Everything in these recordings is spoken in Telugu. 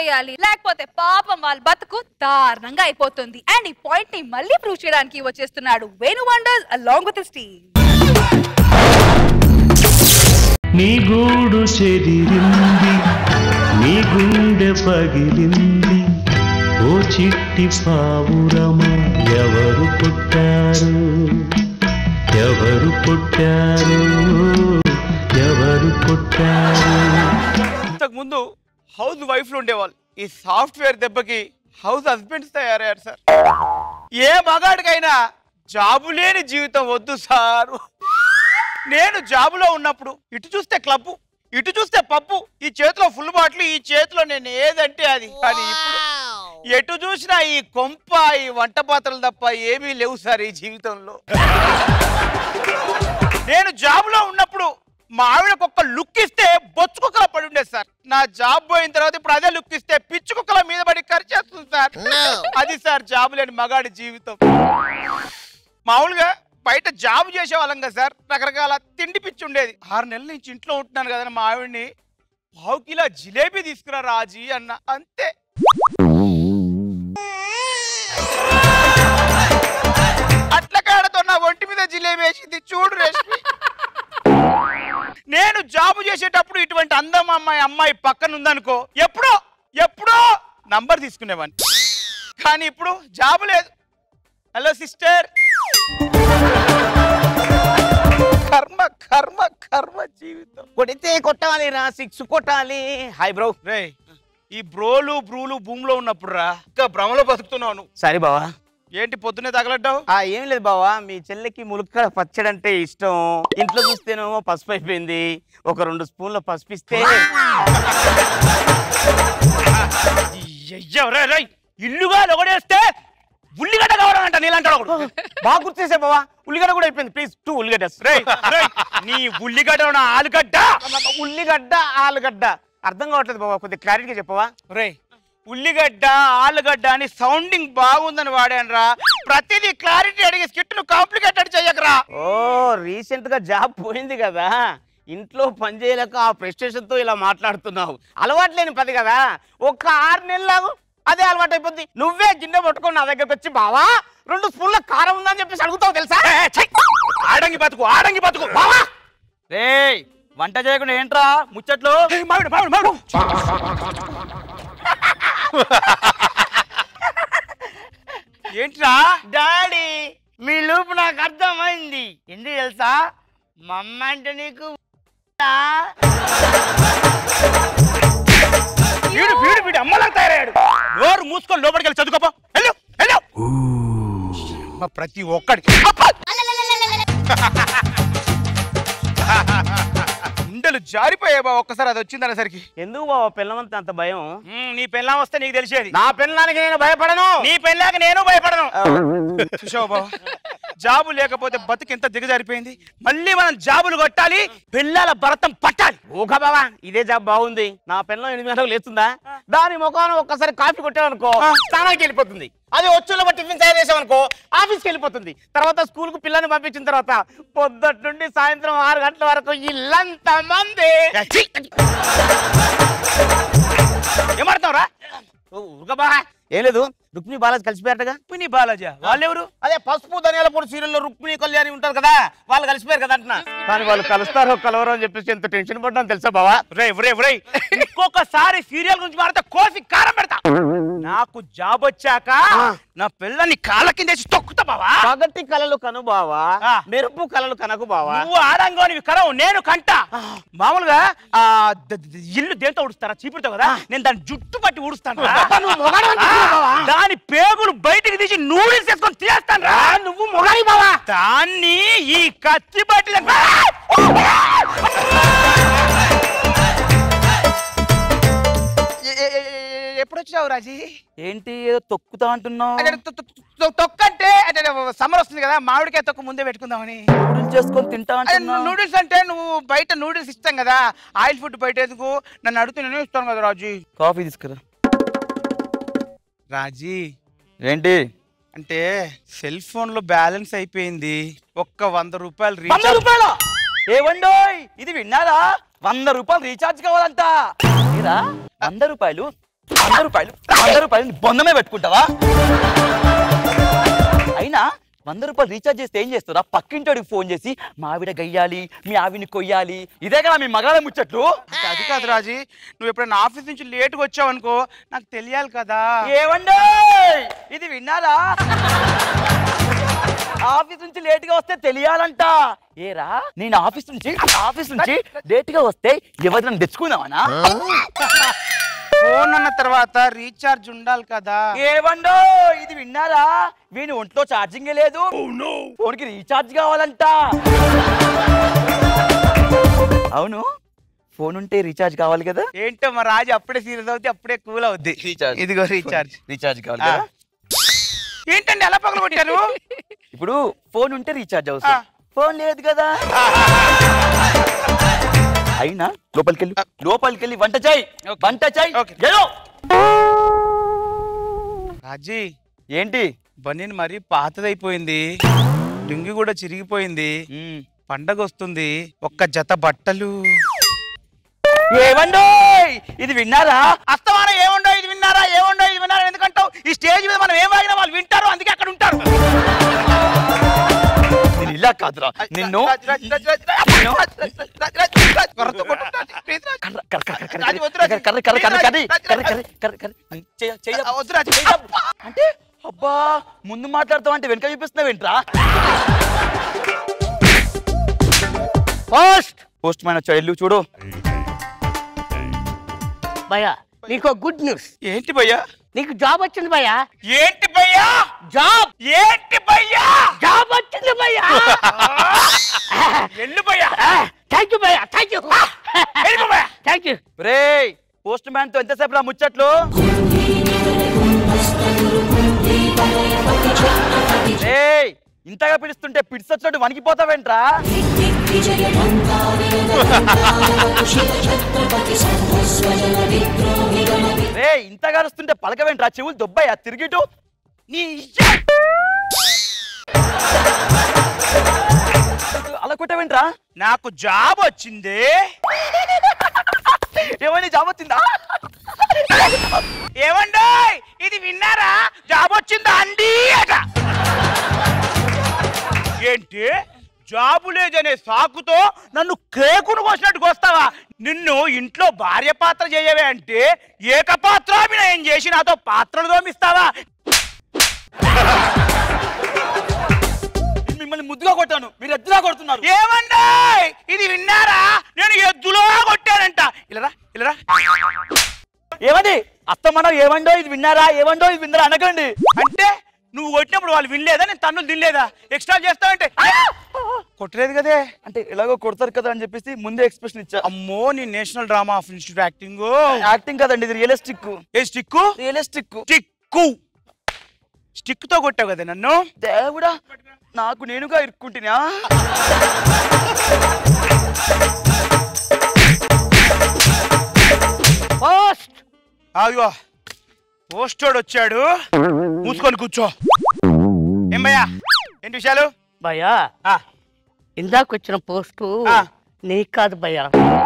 చేయాలి లేకపోతే పాపం వాళ్ళ బతుకు దారుణంగా అయిపోతుంది అండ్ ఈ పాయింట్ ని మళ్ళీ ప్రూవ్ చేయడానికి వచ్చేస్తున్నాడు Venu wonders along with team నీ గూడు చెదిరింది నీ గుండె పగిలింది ఓ చిట్టి పావురమ ఎవరు పుట్టారు ఎవరు పుట్టారు ఎవరు పుట్టారు ఇంతకు ముందు హౌస్ వైఫ్లు ఉండేవాళ్ళు ఈ సాఫ్ట్వేర్ దెబ్బకి హౌస్ హస్బెండ్స్ తయారయ్యారు సార్ ఏ మగాడికైనా జాబు లేని జీవితం వద్దు సారు నేను జాబులో ఉన్నప్పుడు ఇటు చూస్తే క్లబ్బు ఇటు చూస్తే పప్పు ఈ చేతిలో ఫుల్ బాటిల్ ఈ చేతిలో నేను ఏదంటే అది కానీ ఇప్పుడు ఎటు చూసినా ఈ కొంప ఈ వంట పాత్రలు తప్ప ఏమీ లేవు సార్ ఈ జీవితంలో నేను జాబ్లో ఉన్నప్పుడు మా ఆవిడకు ఒక్క లుక్ ఇస్తే బొచ్చు కుక్కల పడి ఉండేది సార్ నా జాబ్ పోయిన తర్వాత ఇప్పుడు అదే లుక్ ఇస్తే పిచ్చి కుక్కల మీద పడి ఖర్చేస్తుంది సార్ అది సార్ జాబ్ లేని మగాడి జీవితం మామూలుగా బయట జాబ్ చేసే వాళ్ళం కదా సార్ రకరకాల తిండి పిచ్చి ఉండేది ఆరు నెలల నుంచి ఇంట్లో ఉంటున్నాను కదా మా ఆవిడ్ని పావు కిలో జిలేబీ తీసుకురా రాజీ అన్న అంతే అట్ల కాడతో నా ఒంటి మీద జిలేబీ వేసింది చూడు రేష్మి నేను జాబ్ చేసేటప్పుడు ఇటువంటి అందం అమ్మాయి అమ్మాయి పక్కన ఉందనుకో ఎప్పుడో ఎప్పుడో నంబర్ తీసుకునేవాడిని కానీ ఇప్పుడు జాబ్ లేదు హలో సిస్టర్ కర్మ కర్మ కర్మ జీవితం కొడితే కొట్టాలి రా సిక్స్ కొట్టాలి హాయ్ బ్రో రే ఈ బ్రోలు బ్రూలు భూమిలో ఉన్నప్పుడు రా ఇంకా భ్రమలో బతుకుతున్నావు సరే బావా ఏంటి పొద్దునే తగలడ్డావు ఆ ఏం లేదు బావా మీ చెల్లికి ములుక్క పచ్చడి అంటే ఇష్టం ఇంట్లో చూస్తేనేమో పసుపు అయిపోయింది ఒక రెండు స్పూన్ల పసుపు ఇస్తే అయ్యో రే రే ఇల్లుగా లొగడేస్తే ఉల్లిగడ్డ కావాలంట నీలంటాడు ఒకడు బాగా గుర్తు చేసే బావా ఉల్లిగడ్డ కూడా అయిపోయింది ప్లీజ్ టూ ఉల్లిగడ్డ రే రే నీ ఉల్లిగడ్డ నా ఆలుగడ్డ ఉల్లిగడ్డ ఆలుగడ్డ అర్థం కావట్లేదు బావా కొద్దిగా క్లారిటీగా చెప్పవా రే ఉల్లిగడ్డ ఆలుగడ్డ అని సౌండింగ్ బాగుందని వాడాను రా ప్రతిదీ క్లారిటీ అడిగి స్కిట్ ను కాంప్లికేటెడ్ చెయ్యకరా ఓ రీసెంట్ గా జాబ్ పోయింది కదా ఇంట్లో పని చేయలేక ఆ ప్రెస్టేషన్ తో ఇలా మాట్లాడుతున్నావు అలవాటు లేని పది కదా ఒక్క ఆరు నెలలు అదే అలవాటు అయిపోద్ది నువ్వే గిన్నె పట్టుకొని నా దగ్గరకు వచ్చి బావా రెండు స్పూన్ల కారం ఉందని చెప్పేసి అడుగుతావు తెలుసా ఏ, ఛీ! ఆడంగి బతుకు ఆడంగి బతుకు బావా రే వంట చేయకుండా ఏంట్రా ముచ్చట్లు ఏ, మామిడి మామిడి మామిడి ఏంట్రా డాడీ మీ లూపు నాకు అర్థమైంది ఎందుకు తెలుసా మమ్మ అంటే నీకు వీడు వీడు వీడు అమ్మలా తయారయ్యాడు నోరు మూసుకొని లోపలికి వెళ్ళి చదువుకోపో వెళ్ళు వెళ్ళు అమ్మ, ప్రతి ఒక్కడికి అబ్బా! గుండెలు జారిపోయాయి బా ఒక్కసారి అది వచ్చింది అనేసరికి ఎందుకు బావ పిల్లమంతా అంత భయం మ్మ్, నీ పెళ్ళాం వస్తే నీకు తెలిసేది నా పిల్లలకి నేను భయపడను నీ పెళ్ళాక నేను భయపడను చూసావు బావ జాబు లేకపోతే బతుకు ఎంత దిగజారిపోయింది మళ్ళీ మనం జాబులు కొట్టాలి పిల్లల భరతం పట్టాలి ఊక బావా ఇదే జాబ్ బాగుంది నా పిల్లలు ఎనిమిది గంటలకు లేస్తుందా దాని ముఖాన్ని ఒక్కసారి కాఫీ కొట్టామనుకో స్నానానికి వెళ్ళిపోతుంది అదే వచ్చులో టిఫిన్ తయారు చేసామనుకో ఆఫీస్కి వెళ్ళిపోతుంది తర్వాత స్కూల్ కు పిల్లల్ని పంపించిన తర్వాత పొద్దుట్ నుండి సాయంత్రం ఆరు గంటల వరకు ఇల్లంత మంది ఏమడతావురా ఊరుక బావా ఏం లేదు రుక్మిణి బాలాజీ కలిసిపోయారటగా రుక్మిణి బాలాజా వాళ్ళెవరు అదే పసుపు ధనియాల పొడి సీరియల్లో రుక్మిణి కళ్యాణి ఉంటారు కదా వాళ్ళు కలిసిపోయారు కదా అంటున్నా కానీ వాళ్ళు కలుస్తారో కలవరో అని చెప్పేసి ఎంత టెన్షన్ పడ్డాను తెలుసా బావా రే రే రే ఇంకొకసారి సీరియల్ గురించి మారితే కోసి కారం పెడతా నాకు జాబ్ వచ్చాక నా పిల్లని కాళ్ళ కిందేసి తొక్కుతా బావా పగటి కలలు కను బావా ఆ. మెరుపు కలలు కనకు బావా నువ్వు ఆడంగోనివి కరవు నేను కంట మామూలుగా ఆ ద- ద- ఇల్లు దేంతో ఉడుస్తారా చీపురుతో కదా నేను దాని జుట్టు పట్టి ఊడుస్తాను రా. నువ్వు మొగాడు ఆ, అనుకుంటున్నావా బావా? దాని పేగులు బయటికి తీసి నూడిల్స్ వేసుకొని తీస్తాను రా నువ్వు మొగాడి బావా దాన్ని ఈ కత్తి బట్టి ఎప్పుడు వచ్చినావు రాజీ ఏంటి ఏదో తొక్కుతా అంటున్నావు అంటే తొ- తొ- తొ- తొక్కంటే అంటే సమ్మర్ వస్తుంది కదా మామిడికాయ తొక్క ముందే పెట్టుకుందామని నూడిల్స్ చేసుకొని తింటా అరే అంటున్నావు నూడిల్స్ అంటే నువ్వు బయట నూడిల్స్ ఇస్తాం కదా ఆయిల్ ఫుడ్ బయట ఎందుకు నన్ను అడిగితే నేను ఇస్తాను కదా రాజీ కాఫీ తీసుకురా రాజీ ఏంటి అంటే సెల్ ఫోన్ లో బ్యాలెన్స్ అయిపోయింది ఒక్క వంద రూపాయలు వంద రీఛార్జ్ రూపాయలు ఏవండోయ్ ఇది విన్నారా వంద రూపాయలు రీఛార్జ్ కావాలంట మీరా వంద రూపాయలు వంద రూపాయలు వంద రూపాయలు బొందమే పెట్టుకుంటావా అయినా వంద రూపాయలు రీఛార్జ్ చేస్తే ఏం చేస్తారా పక్కింటోడికి ఫోన్ చేసి మా ఆవిడ గయ్యాలి మీ ఆవిని కొయ్యాలి ఇదే కదా మీ మగాళ్ళ ముచ్చట్లు అది కాదు రాజీ నువ్వు ఎప్పుడైనా ఆఫీస్ నుంచి లేట్గా వచ్చావు అనుకో నాకు తెలియాలి కదా ఏమండో ఇది విన్నారా ఆఫీస్ నుంచి లేట్ గా వస్తే తెలియాలంట ఏరా నేను ఆఫీస్ నుంచి ఆఫీస్ నుంచి లేట్ గా వస్తే ఎవరిని తెచ్చుకుందామనా ఫోన్ అన్న తర్వాత రీఛార్జ్ ఉండాలి కదా ఏమండో ఇది విన్నారా వీని ఒంట్లో ఛార్జింగ్ లేదు ఫోన్ కి రీఛార్జ్ కావాలంట అవును ఫోన్ ఉంటే రీఛార్జ్ కావాలి కదా ఏంటో మా రాజు అప్పుడే సీరియస్ అవుద్ది అప్పుడే కూల్ అవుద్ది రీఛార్జ్ ఇదిగో రీఛార్జ్ రీఛార్జ్ కావాలి ఆ. కదా ఏంటండి ఎలా పగల కొట్టారు ఇప్పుడు ఫోన్ ఉంటే రీఛార్జ్ అవసరం ఆ. ఫోన్ లేదు కదా అయినా లోపలికి వెళ్ళి లోపలికి వెళ్ళి వంట చేయి ఓకే. వంట చేయి ఓకే. ఏదో. రాజీ ఏంటి బనీన్ మరీ పాతదైపోయింది లుంగి కూడా చిరిగిపోయింది మ్మ్. పండగ వస్తుంది ఒక్క జత బట్టలు ఏమండో ఇది విన్నారా అస్తమానం ఏముండో ఇది విన్నారా ఏముండో ఇది విన్నారా ఎందుకంటావు ఈ స్టేజ్ మీద మనం ఏం వాగినా వాళ్ళు వింటారు అందుకే అక్కడ ఉంటారు నేను ఇలా కాదురా నిన్ను రాజ్, రాజ్, రాజ్, రాజ్, రాజ్, రాజ్, రాజ్, రాజ్, రాజ్, రాజ్, కొరత కొట్టు, రాజ్, ప్లీజ్, రాజ్. కర్ర కర్ర కర్ర కర్ర రాజు, వద్దు, రాజు. కర్ర కర్ర కర్ర కర్ర రాజు, కర్ర రాజు, కర్ర కర్ర కర్ర చెయ్య చెయ్య ఆ, వద్దు, రాజు. చెయ్య. అంటే అబ్బా ముందు మాట్లాడతావు అంటే వెనక చూపిస్తున్నావు ఏంట్రా పోస్ట్ పోస్ట్ మ్యాన్ వచ్చాడు ఇల్లు చూడు భయ్యా నీకు గుడ్ న్యూస్ ఏంటి భయ్యా నీకు జాబ్ వచ్చింది భయ్యా ఏంటి భయ్యా జాబ్ ఏంటి భయ్యా జాబ్ వచ్చింది భయ్యా ఎల్లు భయ్యా థ్యాంక్ యూ భయ్యా థ్యాంక్ యూ వెళ్ళిపో భయ్యా. థ్యాంక్ యూ రే పోస్ట్ మ్యాన్ తో ఎంతసేపు రా ముచ్చట్లు రేయ్ ఇంతగా పిలుస్తుంటే పిడిసొచ్చినట్టు వణికిపోతావేంట్రా రే ఇంతగా అరుస్తుంటే పలకవేంట్రా చెవులు దొబ్బయ్యా తిరిగిటు నీ ఇయ్య. అలా కొట్టవేంట్రా నాకు జాబ్ వచ్చింది ఏమైనా జాబ్ వచ్చిందా ఏమండో ఇది విన్నారా జాబ్ వచ్చిందా అండి అట ఏంటి జాబు లేదనే సాకుతో నన్ను కేకును కోసినట్టు కోస్తావా నిన్ను ఇంట్లో భార్య పాత్ర చేయవే అంటే ఏకపాత్రాభినయం చేసి నాతో పాత్రలు తోమిస్తావా నేను మిమ్మల్ని ముద్దుగా కొట్టాను మీరు ఎద్దుగా కొడుతున్నారు ఏమండో ఇది విన్నారా నేను ఎద్దులో కొట్టానంట ఇలరా ఇలరా ఏమండి అస్తమనం ఏమండో ఇది విన్నారా ఏమండో ఇది విన్నారా అనకండి అంటే నువ్వు కొట్టినప్పుడు వాళ్ళు వినలేదా నేను తన్నులు తినలేదా ఎక్స్ట్రా చేస్తావంటే కొట్టలేదు కదే అంటే ఎలాగో కొడతారు కదా అని చెప్పేసి ముందే ఎక్స్ప్రెషన్ ఇచ్చా అమ్మో నీ national drama of institute acting acting కదండి ఇది రియలిస్టిక్ ఏ స్టిక్కు రియలిస్టిక్ స్టిక్కు స్టిక్ తో కొట్టావు కదా నన్ను దేవుడా నాకు నేనుగా ఇరుక్కుంటున్నా పోస్ట్ అదిగో పోస్టోడ్ వచ్చాడు మూసుకొని కూర్చో ఏం భయ్యా ఏంటి విషయాలు భయ్యా ఆ, ఇందాక వచ్చిన పోస్టు ఆ. నీకు కాదు భయ్యా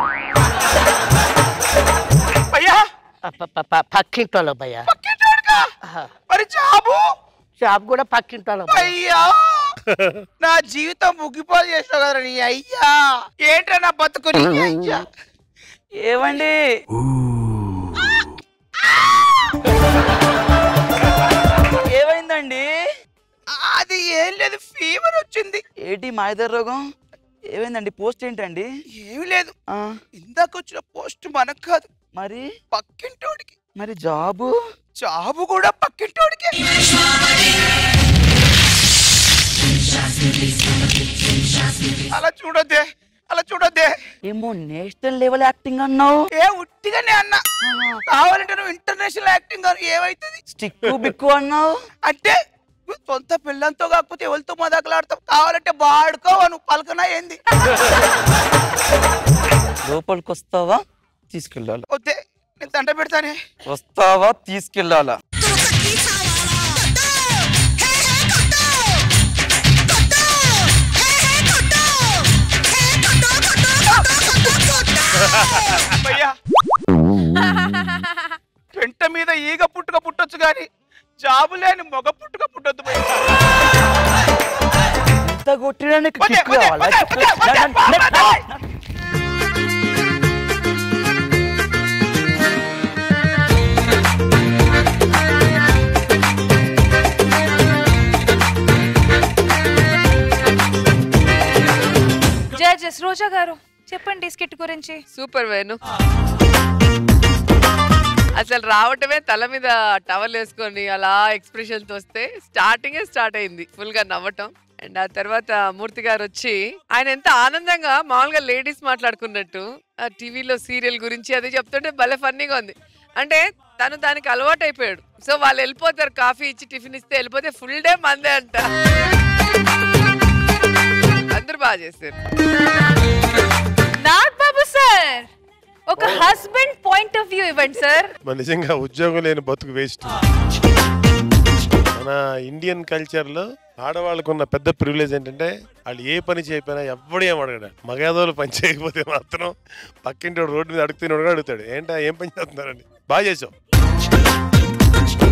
భయ్యా ప- ప- ప- పక్కింటోలో భయ్యా పక్కింటోడుకా? ఆహా. మరి జాబు షాప్ కూడా పక్కింటోలో భయ్యా. అయ్యా నా జీవితం ముగ్గిపోలు చేసావు కదా నీ అయ్యా ఏంట్రా నా బతుకు నీ అయ్యా ఏమండి ఏమైందండి అది ఏం లేదు ఫీవర్ వచ్చింది ఏంటి మాయదార రోగం ఏమైందండి పోస్ట్ ఏంటండి ఏమీ లేదు ఆ, ఇందాక వచ్చిన పోస్ట్ మనకు కాదు మరి పక్కింటోడికి మరి జాబు జాబు కూడా పక్కింటోడికి అలా చూడొద్దే అలా చూడొద్దే ఏమో నేషనల్ లెవెల్ యాక్టింగ్ అన్నావు ఏ ఉట్టిగానే అన్నా కావాలంటే నువ్వు ఇంటర్నేషనల్ యాక్టింగ్ అని ఏమైతుంది స్టిక్కు బిక్కు అన్నావు అంటే నువ్వు సొంత పిల్లలతో కాకపోతే ఎవరితో మదాకలాడతావు కావాలంటే బాడుకో నువ్వు పలకనా ఏంది లోపలికి వస్తావా తీసుకెళ్ళాలా వద్దే నేను దండ పెడతానే వస్తావా తీసుకెళ్ళాలా భయ్యా పెంట మీద కానీ జాబు లేని మొగ పుట్టుక పుట్టొద్దు భయ్యా. ఎంత కొట్టడానికి పోతే, కిక్ పోతే, కావాలా? పోతే, పోతే, నన్ను- పోతే, నన్ను- పోతే. జడ్జెస్ రోజా గారు చెప్పండి స్కిట్ గురించి సూపర్ వేణు అసలు రావటమే తల మీద టవల్ వేసుకొని అలా ఎక్స్ప్రెషన్స్ వస్తే స్టార్టింగే స్టార్ట్ అయింది ఫుల్ గా నవ్వటం అండ్ ఆ తర్వాత మూర్తి గారు వచ్చి ఆయన ఎంత ఆనందంగా మామూలుగా లేడీస్ మాట్లాడుకున్నట్టు ఆ టీవీలో సీరియల్ గురించి అది చెప్తుంటే భలే ఫన్నీగా ఉంది అంటే తను దానికి అలవాటు అయిపోయాడు సో వాళ్ళు వెళ్ళిపోతారు కాఫీ ఇచ్చి టిఫిన్ ఇస్తే వెళ్ళిపోతే ఫుల్ డే మందే అంట అందరూ బాగా చేశారు నాగ్ బాబు సార్ ఒక హస్బెండ్ పాయింట్ ఆఫ్ వ్యూ ఇవ్వండి సార్ మన నిజంగా ఉద్యోగం లేని బతుకు వేస్ట్ మన ఇండియన్ కల్చర్లో ఆడవాళ్ళకు ఉన్న పెద్ద ప్రివిలేజ్ ఏంటంటే వాళ్ళు ఏ పని చేయకపోయినా ఎవ్వడు ఏం అడగడు మగేదోళ్ళు పని చేయకపోతే మాత్రం పక్కింటి వాడు రోడ్డు మీద అడుగుతున్నాడు కూడా అడుగుతాడు ఏంటా ఏం పని చేస్తున్నారని బాగా చేసావు